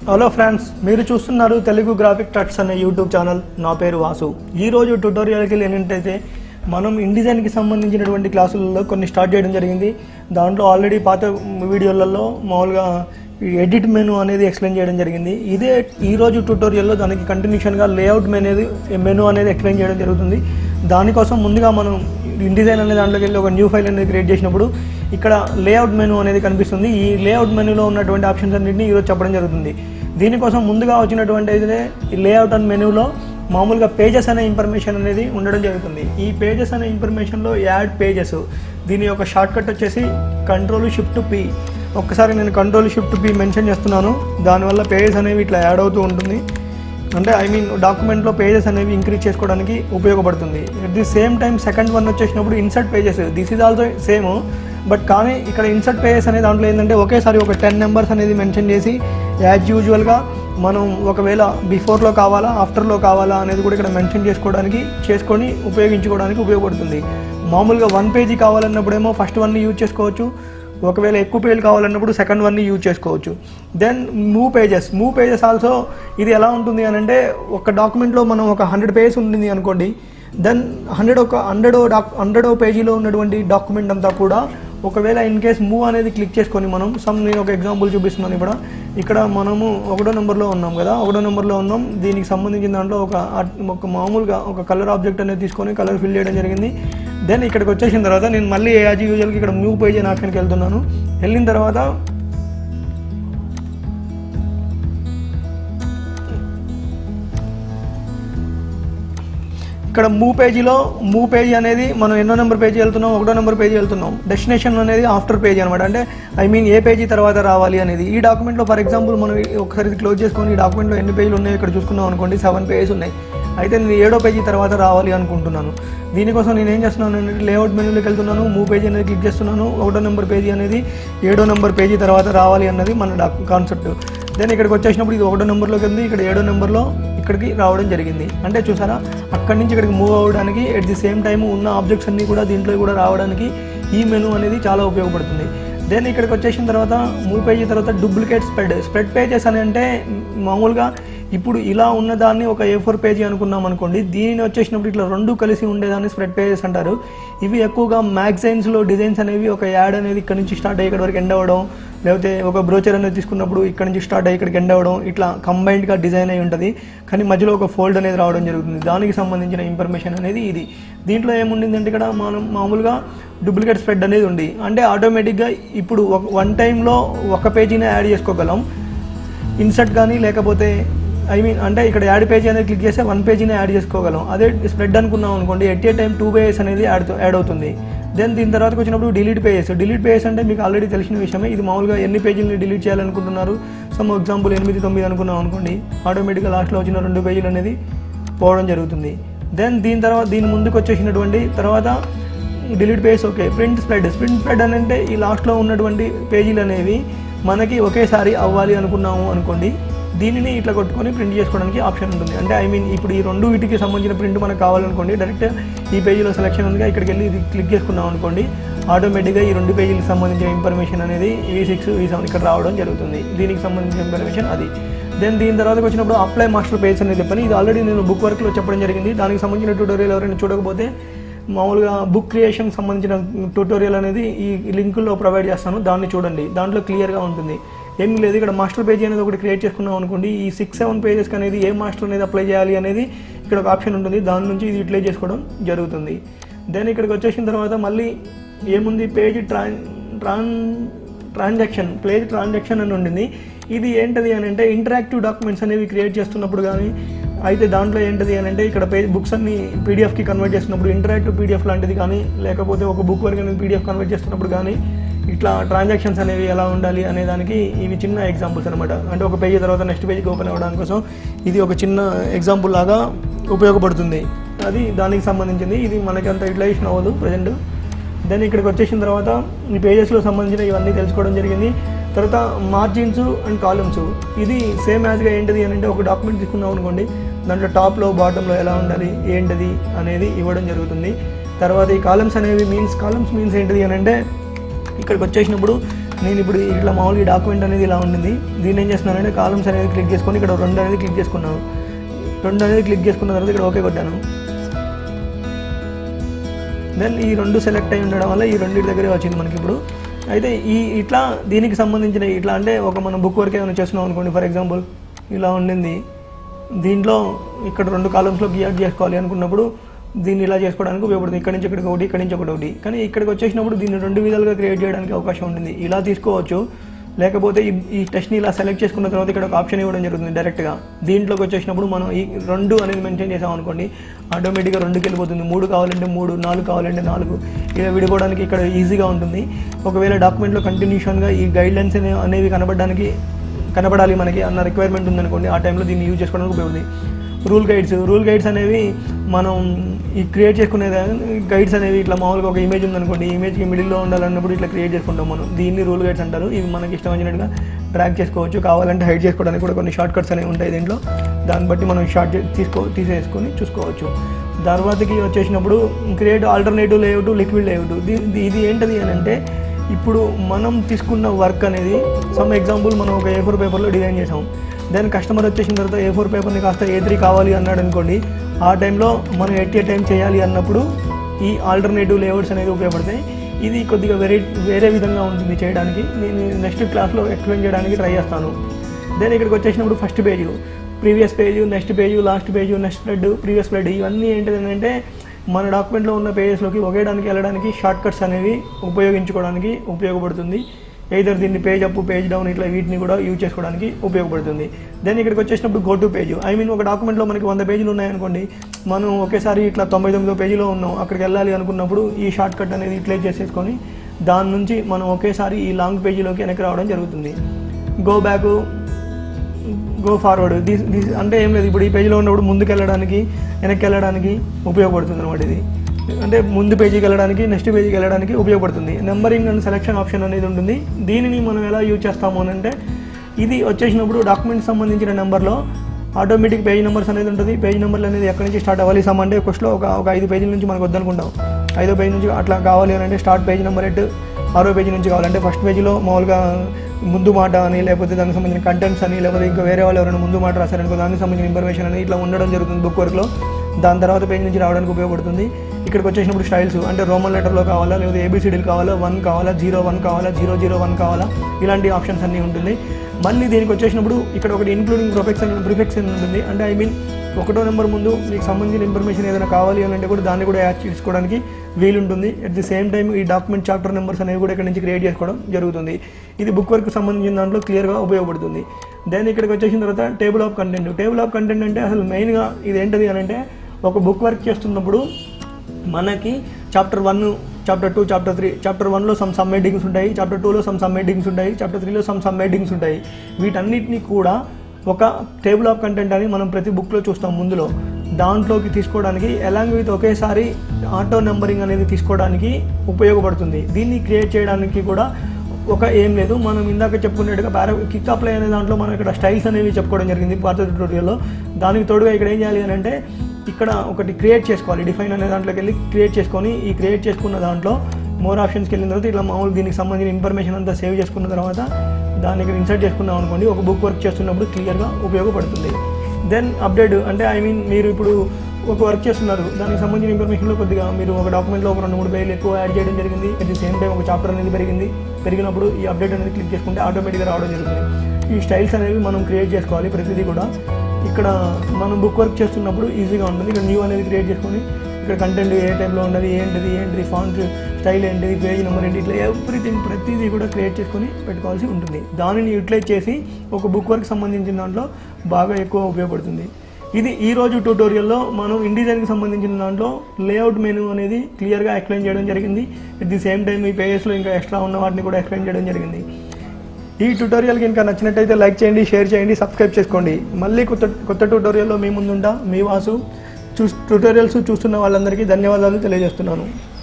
hello friends మీరు చూస్తున్నారు Telugu graphic touch అనే యూట్యూబ్ ఛానల్ నా పేరు వాసు ఈ రోజు ట్యూటోరియల్కి ఏంటంటే మనం ఇండిజైన్కి సంబంధించినటువంటి క్లాసులలో కొన్ని స్టార్ట్ చేయడం జరిగింది దాంట్లో ఆల్రెడీ పాత వీడియోలలో మామూలుగా ఈ ఎడిట్ మెనూ అనేది ఎక్స్ప్లెయిన్ చేయడం జరిగింది ఇదే ఈ రోజు ట్యూటోరియల్లో దానికి కంటిన్యూషన్గా లేఅవుట్ మెనూ అనేది మెనూ అనేది ఎక్స్ప్లెయిన్ చేయడం జరుగుతుంది దానికోసం ముందుగా మనం ఇండిజైన్ అనే దాంట్లోకి వెళ్ళి ఒక న్యూ ఫైల్ అనేది క్రియేట్ చేసినప్పుడు ఇక్కడ లేఅవుట్ మెనూ అనేది కనిపిస్తుంది ఈ లేఅవుట్ మెనూలో ఉన్నటువంటి ఆప్షన్స్ అన్నింటినీ ఈరోజు చెప్పడం జరుగుతుంది దీనికోసం ముందుగా వచ్చినటువంటి అయితే ఈ లేఅవుట్ అండ్ మెనూలో మామూలుగా పేజెస్ అనే ఇన్ఫర్మేషన్ అనేది ఉండడం జరుగుతుంది ఈ పేజెస్ అనే ఇన్ఫర్మేషన్లో యాడ్ పేజెస్ దీని యొక్క షార్ట్ కట్ వచ్చేసి కంట్రోల్ షిఫ్ట్ పి ఒక్కసారి నేను కంట్రోల్ షిఫ్ట్ పి మెన్షన్ చేస్తున్నాను దానివల్ల పేజెస్ అనేవి ఇట్లా యాడ్ అవుతూ ఉంటుంది అంటే ఐ మీన్ డాక్యుమెంట్లో పేజెస్ అనేవి ఇంక్రీజ్ చేసుకోవడానికి ఉపయోగపడుతుంది at the same time second one వచ్చేసినప్పుడు insert pages this is also same but కానీ ఇక్కడ ఇన్సర్ట్ పేజెస్ అనే దాంట్లో ఏంటంటే ఒకేసారి ఒక టెన్ నెంబర్స్ అనేది మెన్షన్ చేసి యాజ్ యూజువల్గా మనం ఒకవేళ బిఫోర్లో కావాలా ఆఫ్టర్లో కావాలా అనేది కూడా ఇక్కడ మెన్షన్ చేసుకోవడానికి చేసుకొని ఉపయోగించుకోవడానికి ఉపయోగపడుతుంది మామూలుగా వన్ పేజీ కావాలన్నప్పుడేమో ఫస్ట్ వన్ని యూజ్ చేసుకోవచ్చు ఒకవేళ ఎక్కువ పేజీలు కావాలన్నప్పుడు సెకండ్ వన్ని యూజ్ చేసుకోవచ్చు then move pages move pages also ఇది ఎలా ఉంటుంది అని అంటే ఒక డాక్యుమెంట్లో మనం ఒక హండ్రెడ్ పేజెస్ ఉంటుంది అనుకోండి దెన్ హండ్రెడ్ ఒక హండ్రెడ్ డాక్ హండ్రెడ్ పేజీలో ఉన్నటువంటి డాక్యుమెంట్ అంతా కూడా ఒకవేళ ఇన్ కేస్ మూవ్ అనేది క్లిక్ చేసుకొని మనం సమ్ నేను ఒక ఎగ్జాంపుల్ చూపిస్తున్నాను ఇక్కడ ఇక్కడ మనము ఒకటో నెంబర్లో ఉన్నాం కదా ఒకటో నెంబర్లో ఉన్నాం దీనికి సంబంధించిన దాంట్లో ఒక ఆర్ట్- ఒక మామూలుగా ఒక కలర్ ఆబ్జెక్ట్ అనేది తీసుకొని కలర్ ఫిల్ చేయడం జరిగింది దెన్ ఇక్కడికి వచ్చేసిన తర్వాత నేను మళ్ళీ యాజ్ యూజువల్గా ఇక్కడ మూవ్ పేజ్ అనే ఆప్షన్కి వెళ్తున్నాను వెళ్ళిన తర్వాత ఇక్కడ మూవ్ పేజీలో మూవ్ పేజీ అనేది మనం ఎన్నో నెంబర్ పేజీ వెళ్తున్నాం ఒకటో నెంబర్ పేజీ వెళ్తున్నాం డెస్టినేషన్ అనేది ఆఫ్టర్ పేజీ అనమాట అంటే ఐ మీన్ ఏ పేజీ తర్వాత రావాలి అనేది ఈ డాక్యుమెంట్లో ఫర్ ఎగ్జాంపుల్ మనం ఒకసారి ఇది క్లోజ్ చేసుకొని ఈ డాక్యుమెంట్లో ఎన్ని పేజీలు ఉన్నాయో ఇక్కడ చూసుకున్నాం అనుకోండి సెవెన్ పేజెస్ ఉన్నాయి అయితే నేను ఏడో పేజీ తర్వాత రావాలి అనుకుంటున్నాను దీనికోసం నేను ఏం చేస్తున్నాను అంటే లేఅవుట్ మెనూలోకి వెళ్తున్నాను మూవ్ పేజీ అనేది క్లిక్ చేస్తున్నాను ఒకటో నెంబర్ పేజీ అనేది ఏడో నెంబర్ పేజీ తర్వాత రావాలి అన్నది మన డాక్ కాన్సెప్ట్ దెన్ ఇక్కడికి వచ్చేసినప్పుడు ఇది ఒకటో నెంబర్లోకి వెళ్ళి ఇక్కడ ఏడో నెంబర్లో ఇక్కడికి రావడం జరిగింది అంటే చూసారా అక్కడి నుంచి ఇక్కడికి మూవ్ అవ్వడానికి ఎట్ ది సేమ్ టైం ఉన్న ఆబ్జెక్ట్స్ అన్నీ కూడా దీంట్లో కూడా రావడానికి ఈ మెనూ అనేది చాలా ఉపయోగపడుతుంది దెన్ ఇక్కడికి వచ్చేసిన తర్వాత మూవ్ పేజీ తర్వాత డూప్లికేట్ స్ప్రెడ్ స్ప్రెడ్ పేజెస్ అని అంటే మామూలుగా ఇప్పుడు ఇలా ఉన్నదాన్ని ఒక ఏ ఫోర్ పేజీ అనుకున్నాం అనుకోండి దీనిని వచ్చేసినప్పుడు ఇట్లా రెండు కలిసి ఉండేదాన్ని స్ప్రెడ్ పేజెస్ అంటారు ఇవి ఎక్కువగా మ్యాగజైన్స్లో డిజైన్స్ అనేవి ఒక యాడ్ అనేది ఇక్కడ నుంచి స్టార్ట్ అయ్యి ఇక్కడ వరకు ఎండ్ అవ్వడం లేకపోతే ఒక బ్రోచర్ అనేది తీసుకున్నప్పుడు ఇక్కడ నుంచి స్టార్ట్ అయ్యి ఇక్కడికి ఎండ్ అవ్వడం ఇట్లా కంబైన్డ్గా డిజైన్ అయి ఉంటుంది కానీ మధ్యలో ఒక ఫోల్డ్ అనేది రావడం జరుగుతుంది దానికి సంబంధించిన ఇన్ఫర్మేషన్ అనేది ఇది దీంట్లో ఏముండిందంటే ఇక్కడ మనం మామూలుగా డూప్లికేట్ స్ప్రెడ్ అనేది ఉంది అంటే ఆటోమేటిక్గా ఇప్పుడు ఒక వన్ టైంలో ఒక పేజీనే యాడ్ చేసుకోగలం ఇన్సర్ట్ కానీ లేకపోతే ఐ మీన్ అంటే ఇక్కడ యాడ్ పేజీ అనేది క్లిక్ చేస్తే వన్ పేజీని యాడ్ చేసుకోగలం అదే స్ప్రెడ్ అనుకున్నాం అనుకోండి at a time two pages అనేది యాడ్ యాడ్ అవుతుంది దెన్ దీని తర్వాతకి వచ్చినప్పుడు డిలీట్ పేజెస్ డిలీట్ పేజెస్ అంటే మీకు ఆల్రెడీ తెలిసిన విషయమే ఇది మామూలుగా ఎన్ని పేజీలని డిలీట్ చేయాలనుకుంటున్నారు సమ్ ఎగ్జాంపుల్ ఎనిమిది తొమ్మిది అనుకున్నాం అనుకోండి ఆటోమేటిక్గా లాస్ట్లో వచ్చిన రెండు పేజీలు అనేది పోవడం జరుగుతుంది దెన్ దీని తర్వాత దీని ముందుకు వచ్చేసినటువంటి తర్వాత delete page okay print spread print spread అని అంటే ఈ లాస్ట్లో ఉన్నటువంటి పేజీలు అనేవి మనకి ఒకేసారి అవ్వాలి అనుకున్నాము అనుకోండి దీనిని ఇట్లా కొట్టుకొని ప్రింట్ చేసుకోవడానికి ఆప్షన్ ఉంటుంది అంటే ఐ మీన్ ఇప్పుడు ఈ రెండు వీటికి సంబంధించిన ప్రింట్ మనకు కావాలనుకోండి డైరెక్ట్ ఈ పేజీలో సెలెక్షన్ ఉందిగా ఇక్కడికి వెళ్ళి ఇది క్లిక్ చేసుకున్నాం అనుకోండి ఆటోమేటిక్గా ఈ రెండు పేజీలకు సంబంధించిన ఇన్ఫర్మేషన్ అనేది వి సిక్స్ వి సెవెన్ ఇక్కడ రావడం జరుగుతుంది దీనికి సంబంధించిన ఇన్ఫర్మేషన్ అది దెన్ దీని తర్వాతకి వచ్చినప్పుడు అప్లై మాస్టర్ పేజ్ అనేది చెప్పని ఇది ఆల్రెడీ నేను బుక్ వర్క్లో చెప్పడం జరిగింది దానికి సంబంధించిన ట్యూటోరియల్ ఎవరైనా చూడకపోతే మామూలుగా బుక్ క్రియేషన్ సంబంధించిన ట్యూటోరియల్ అనేది ఈ లింకుల్లో ప్రొవైడ్ చేస్తాను దాన్ని చూడండి దాంట్లో క్లియర్గా ఉంటుంది ఏం లేదు ఇక్కడ మాస్టర్ పేజ్ అనేది ఒకటి క్రియేట్ చేసుకున్నాం అనుకోండి ఈ సిక్స్ సెవెన్ పేజెస్కి అనేది ఏ మాస్టర్ అనేది అప్లై చేయాలి అనేది ఇక్కడ ఒక ఆప్షన్ ఉంటుంది దాని నుంచి ఇది యూటిలైజ్ చేసుకోవడం జరుగుతుంది దెన్ ఇక్కడికి వచ్చేసిన తర్వాత మళ్ళీ ఏముంది పేజ్ ట్రాన్ ట్రాన్ ట్రాన్సాక్షన్ పేజ్ ట్రాన్సాక్షన్ అని ఉండింది ఇది ఏంటది అని అంటే ఇంటరాక్టివ్ డాక్యుమెంట్స్ అనేవి క్రియేట్ చేస్తున్నప్పుడు కానీ అయితే దాంట్లో ఏంటిది అని అంటే ఇక్కడ పేజ్ బుక్స్ అన్ని పీడిఎఫ్కి కన్వర్ట్ చేస్తున్నప్పుడు ఇంటరాక్టివ్ పీడిఎఫ్ లాంటిది కానీ లేకపోతే ఒక బుక్ వరకు అనేది పీడిఎఫ్ కన్వర్ట్ చేస్తున్నప్పుడు కానీ ఇట్లా ట్రాన్సాక్షన్స్ అనేవి ఎలా ఉండాలి అనే దానికి ఇవి చిన్న ఎగ్జాంపుల్స్ అనమాట అంటే ఒక పేజీ తర్వాత నెక్స్ట్ పేజీకి ఓపెన్ అవ్వడానికి కోసం ఇది ఒక చిన్న ఎగ్జాంపుల్ లాగా ఉపయోగపడుతుంది అది దానికి సంబంధించింది ఇది మనకి అంత యూటిలైజేషన్ అవ్వదు ప్రజెంట్ దెన్ ఇక్కడికి వచ్చేసిన తర్వాత ఈ పేజెస్లో సంబంధించిన ఇవన్నీ తెలుసుకోవడం జరిగింది తర్వాత మార్జిన్స్ అండ్ కాలమ్స్ ఇది సేమ్ యాజ్గా ఏంటిది అని అంటే ఒక డాక్యుమెంట్ తీసుకున్నాం అనుకోండి దాంట్లో టాప్లో బాటంలో ఎలా ఉండాలి ఏంటిది అనేది ఇవ్వడం జరుగుతుంది తర్వాత ఈ కాలమ్స్ అనేవి మీన్స్ కాలమ్స్ మీన్స్ ఏంటిది అని అంటే ఇక్కడికి వచ్చేసినప్పుడు నేను ఇప్పుడు ఇట్లా మామూలుగా ఈ డాక్యుమెంట్ అనేది ఇలా ఉండింది దీన్ని ఏం చేస్తున్నానంటే కాలమ్స్ అనేది క్లిక్ చేసుకొని ఇక్కడ రెండు అనేది క్లిక్ చేసుకున్నాను రెండు అనేది క్లిక్ చేసుకున్న తర్వాత ఇక్కడ ఓకే కొట్టాను దెన్ ఈ రెండు సెలెక్ట్ అయి ఉండడం వల్ల ఈ రెండింటి దగ్గరే వచ్చింది మనకి ఇప్పుడు అయితే ఈ ఇట్లా దీనికి సంబంధించిన ఇట్లా అంటే ఒక మన బుక్ వర్క్ ఏమైనా చేస్తున్నాం అనుకోండి ఫర్ ఎగ్జాంపుల్ ఇలా ఉండింది దీంట్లో ఇక్కడ రెండు కాలమ్స్లో గియాట్ చేసుకోవాలి అనుకున్నప్పుడు దీన్ని ఇలా చేసుకోవడానికి ఉపయోగపడుతుంది ఇక్కడ నుంచి ఇక్కడికి ఒకటి ఇక్కడ నుంచి ఒకటి ఒకటి కానీ ఇక్కడికి వచ్చేసినప్పుడు దీన్ని రెండు విధాలుగా క్రియేట్ చేయడానికి అవకాశం ఉంటుంది ఇలా తీసుకోవచ్చు లేకపోతే ఈ ఈ టెస్ట్ని ఇలా సెలెక్ట్ చేసుకున్న తర్వాత ఇక్కడ ఒక ఆప్షన్ ఇవ్వడం జరుగుతుంది డైరెక్ట్గా దీంట్లోకి వచ్చేసినప్పుడు మనం ఈ రెండు అనేది మెన్షన్ చేసాం అనుకోండి ఆటోమేటిక్గా రెండుకి వెళ్ళిపోతుంది మూడు కావాలంటే మూడు నాలుగు కావాలంటే నాలుగు ఇలా విడిపోవడానికి ఇక్కడ ఈజీగా ఉంటుంది ఒకవేళ డాక్యుమెంట్లో కంటిన్యూషన్గా ఈ గైడ్లైన్స్ అనేవి కనబడడానికి కనబడాలి మనకి అన్న రిక్వైర్మెంట్ ఉందనుకోండి ఆ టైంలో దీన్ని యూజ్ చేసుకోవడానికి ఉపయోగపడుతుంది రూల్ గైడ్స్ రూల్ గైడ్స్ అనేవి మనం ఈ క్రియేట్ చేసుకునే గైడ్స్ అనేవి ఇట్లా మామూలుగా ఒక ఇమేజ్ ఉందనుకోండి ఈ ఇమేజ్కి మిడిల్లో ఉండాలన్నప్పుడు ఇట్లా క్రియేట్ చేసుకుంటాం మనం దీన్ని రూల్ గైడ్స్ అంటారు ఇవి మనకి ఇష్టం వచ్చినట్టుగా ట్రాక్ చేసుకోవచ్చు కావాలంటే హైడ్ చేసుకోవడానికి కూడా కొన్ని షార్ట్ కట్స్ అనేవి ఉంటాయి దీంట్లో దాన్ని బట్టి మనం షార్ట్ తీసుకో తీసేసుకొని చూసుకోవచ్చు తర్వాతకి వచ్చేసినప్పుడు create alternative layout liquid layout ఇది ఏంటది అని అంటే ఇప్పుడు మనం తీసుకున్న వర్క్ అనేది సమ్ ఎగ్జాంపుల్ మనం ఒక ఏ ఫోర్ పేపర్లో డిజైన్ చేసాం దెన్ కస్టమర్ వచ్చేసిన తర్వాత ఏ ఫోర్ పేపర్ని కాస్త ఏ త్రీ కావాలి అన్నాడు అనుకోండి ఆ టైంలో మనం ఎట్ ఏ టైం చేయాలి అన్నప్పుడు ఈ ఆల్టర్నేటివ్ లేఅవుట్స్ అనేది ఉపయోగపడతాయి ఇది కొద్దిగా వేరే వేరే విధంగా ఉంటుంది చేయడానికి నేను నెక్స్ట్ క్లాస్లో ఎక్స్ప్లెయిన్ చేయడానికి ట్రై చేస్తాను దెన్ ఇక్కడికి వచ్చేసినప్పుడు first page previous page next page last page next flood previous flood ఇవన్నీ ఏంటంటే మన డాక్యుమెంట్లో ఉన్న పేజెస్లోకి ఒకేడానికి వెళ్ళడానికి షార్ట్ కట్స్ అనేవి ఉపయోగించుకోవడానికి ఉపయోగపడుతుంది ఎయిదర్ దీన్ని పేజ్ అప్ పేజ్ డౌన్ ఇట్లా వీటిని కూడా యూజ్ చేసుకోవడానికి ఉపయోగపడుతుంది దెన్ ఇక్కడికి వచ్చేసినప్పుడు go to page I mean ఒక డాక్యుమెంట్లో మనకి వంద పేజీలు ఉన్నాయనుకోండి మనం ఒకేసారి ఇట్లా తొంభై తొమ్మిదో పేజీలో ఉన్నాం అక్కడికి వెళ్ళాలి అనుకున్నప్పుడు ఈ షార్ట్ కట్ అనేది ఇట్లే చేసేసుకొని దాని నుంచి మనం ఒకేసారి ఈ లాంగ్ పేజీలోకి వెనక్కి రావడం జరుగుతుంది go back go forward this this అంటే ఏం లేదు ఇప్పుడు ఈ పేజీలో ఉన్నప్పుడు ముందుకు వెళ్ళడానికి వెనక్కి వెళ్ళడానికి ఉపయోగపడుతుంది అనమాట ఇది అంటే ముందు పేజీకి వెళ్ళడానికి నెక్స్ట్ పేజీకి వెళ్ళడానికి ఉపయోగపడుతుంది నెంబరింగ్ అండ్ సెలెక్షన్ ఆప్షన్ అనేది ఉంటుంది దీనిని మనం ఎలా యూజ్ చేస్తాము అని అంటే ఇది వచ్చేసినప్పుడు డాక్యుమెంట్ సంబంధించిన నెంబర్లో ఆటోమేటిక్ పేజ్ నెంబర్స్ అనేది ఉంటుంది పేజ్ నెంబర్లు అనేది ఎక్కడి నుంచి స్టార్ట్ అవ్వాలి సమ్ అంటే ఫస్ట్లో ఒక ఒక ఐదు పేజీల నుంచి మనకు వద్దనుకుంటాం ఐదో పేజ్ నుంచి అట్లా కావాలి అని అంటే స్టార్ట్ పేజ్ నెంబర్ ఎట్ ఆరో పేజీ నుంచి కావాలంటే ఫస్ట్ పేజీలో మామూలుగా ముందు మాట అని లేకపోతే దానికి సంబంధించిన కంటెంట్స్ అని లేకపోతే ఇంకా వేరే వాళ్ళు ఎవరైనా ముందు మాట రాశారనుకో దానికి సంబంధించిన ఇన్ఫర్మేషన్ అని ఇట్లా ఉండడం జరుగుతుంది బుక్ వర్క్లో దాని తర్వాత పేజ్ నుంచి రావడానికి ఉపయోగపడుతుంది ఇక్కడికి వచ్చేసినప్పుడు స్టైల్స్ అంటే రోమన్ లెటర్లో కావాలా లేకపోతే ఏబిసిడీలు కావాలా వన్ కావాలా జీరో వన్ కావాలా జీరో జీరో వన్ కావాలా ఇలాంటి ఆప్షన్స్ అన్నీ ఉంటుంది మళ్ళీ దీనికి వచ్చేసినప్పుడు ఇక్కడ ఒకటి ఇన్క్లూడింగ్ ప్రొఫెక్స్ అని ప్రిఫెక్స్ అని ఉంటుంది అంటే ఐ మీన్ ఒకటో నెంబర్ ముందు మీకు సంబంధించిన ఇన్ఫర్మేషన్ ఏదైనా కావాలి అని అంటే కూడా దాన్ని కూడా యాడ్ చేసుకోవడానికి వీలుంటుంది అట్ ది సేమ్ టైం ఈ డాక్యుమెంట్ చాప్టర్ నెంబర్స్ అనేవి కూడా ఇక్కడ నుంచి క్రియేట్ చేసుకోవడం జరుగుతుంది ఇది బుక్ వర్క్ సంబంధించిన దాంట్లో క్లియర్గా ఉపయోగపడుతుంది దెన్ ఇక్కడికి వచ్చేసిన తర్వాత table of content table of content అంటే అసలు మెయిన్గా ఇది ఏంటది అని అంటే ఒక బుక్ వర్క్ చేస్తున్నప్పుడు మనకి chapter one chapter two chapter three chapter వన్లో సమ్ సమ్ హెడ్డింగ్స్ ఉంటాయి చాప్టర్ టూలో సమ్ సమ్ హెడ్డింగ్స్ ఉంటాయి చాప్టర్ త్రీలో సమ్ సమ్ హెడ్డింగ్స్ ఉంటాయి వీటన్నిటిని కూడా ఒక టేబుల్ ఆఫ్ కంటెంట్ అని మనం ప్రతి బుక్లో చూస్తాం ముందులో దాంట్లోకి తీసుకోవడానికి అలాంగ్ విత్ ఒకేసారి ఆటో నెంబరింగ్ అనేది తీసుకోవడానికి ఉపయోగపడుతుంది దీన్ని క్రియేట్ చేయడానికి కూడా ఒక ఏం లేదు మనం ఇందాక చెప్పుకున్నట్టుగా పారా కిక్ అప్లై అనే దాంట్లో మనం ఇక్కడ స్టైల్స్ అనేవి చెప్పుకోవడం జరిగింది పాత ట్యూటోరియల్లో దానికి తోడుగా ఇక్కడ ఏం చేయాలి అని అంటే ఇక్కడ ఒకటి క్రియేట్ చేసుకోవాలి డిఫైన్ అనే దాంట్లోకి వెళ్ళి క్రియేట్ చేసుకొని ఈ క్రియేట్ చేసుకున్న దాంట్లో మోర్ ఆప్షన్స్కి వెళ్ళిన తర్వాత ఇట్లా మామూలు దీనికి సంబంధించిన ఇన్ఫర్మేషన్ అంతా సేవ్ చేసుకున్న తర్వాత దాన్ని ఇక్కడ ఇన్సర్ట్ చేసుకున్నాం అనుకోండి ఒక బుక్ వర్క్ చేస్తున్నప్పుడు క్లియర్గా ఉపయోగపడుతుంది దెన్ అప్డేట్ అంటే ఐ మీన్ మీరు ఇప్పుడు ఒక వర్క్ చేస్తున్నారు దానికి సంబంధించిన ఇన్ఫర్మేషన్లో కొద్దిగా మీరు ఒక డాక్యుమెంట్లో ఒక రెండు మూడు పేజీలు ఎక్కువ యాడ్ చేయడం జరిగింది అట్ ది సేమ్ టైం ఒక చాప్టర్ అనేది పెరిగింది పెరిగినప్పుడు ఈ అప్డేట్ అనేది క్లిక్ చేసుకుంటే ఆటోమేటిక్గా రావడం జరుగుతుంది ఈ స్టైల్స్ అనేవి మనం క్రియేట్ చేసుకోవాలి ప్రతిదీ కూడా ఇక్కడ మనం బుక్ వర్క్ చేస్తున్నప్పుడు ఈజీగా ఉంటుంది ఇక్కడ న్యూ అనేది క్రియేట్ చేసుకొని ఇక్కడ కంటెంట్ ఏ టైంలో ఉన్నది ఏంటిది ఏంటిది ఫాంట్ స్టైల్ ఏంటిది పేజ్ నెంబర్ ఏంటి ఇట్లా ఎవ్రీథింగ్ ప్రతిదీ కూడా క్రియేట్ చేసుకొని పెట్టుకోవాల్సి ఉంటుంది దానిని యూటిలైజ్ చేసి ఒక బుక్ వర్క్ సంబంధించిన దాంట్లో బాగా ఎక్కువ ఉపయోగపడుతుంది ఇది ఈ రోజు ట్యూటోరియల్లో మనం ఇండిజైన్కి సంబంధించిన దాంట్లో లేఅవుట్ మెనూ అనేది క్లియర్గా ఎక్స్ప్లెయిన్ చేయడం జరిగింది అట్ ది సేమ్ టైం ఈ పేజెస్లో ఇంకా ఎక్స్ట్రా ఉన్న వాటిని కూడా ఎక్స్ప్లెయిన్ చేయడం జరిగింది ఈ ట్యూటోరియల్ కనుక నచ్చినట్టయితే లైక్ చేయండి షేర్ చేయండి సబ్స్క్రైబ్ చేసుకోండి మళ్ళీ కొత్త కొత్త ట్యూటోరియల్లో మీ ముందుంటా మీ వాసు చూ ట్యూటోరియల్స్ చూస్తున్న వాళ్ళందరికీ ధన్యవాదాలు తెలియజేస్తున్నాను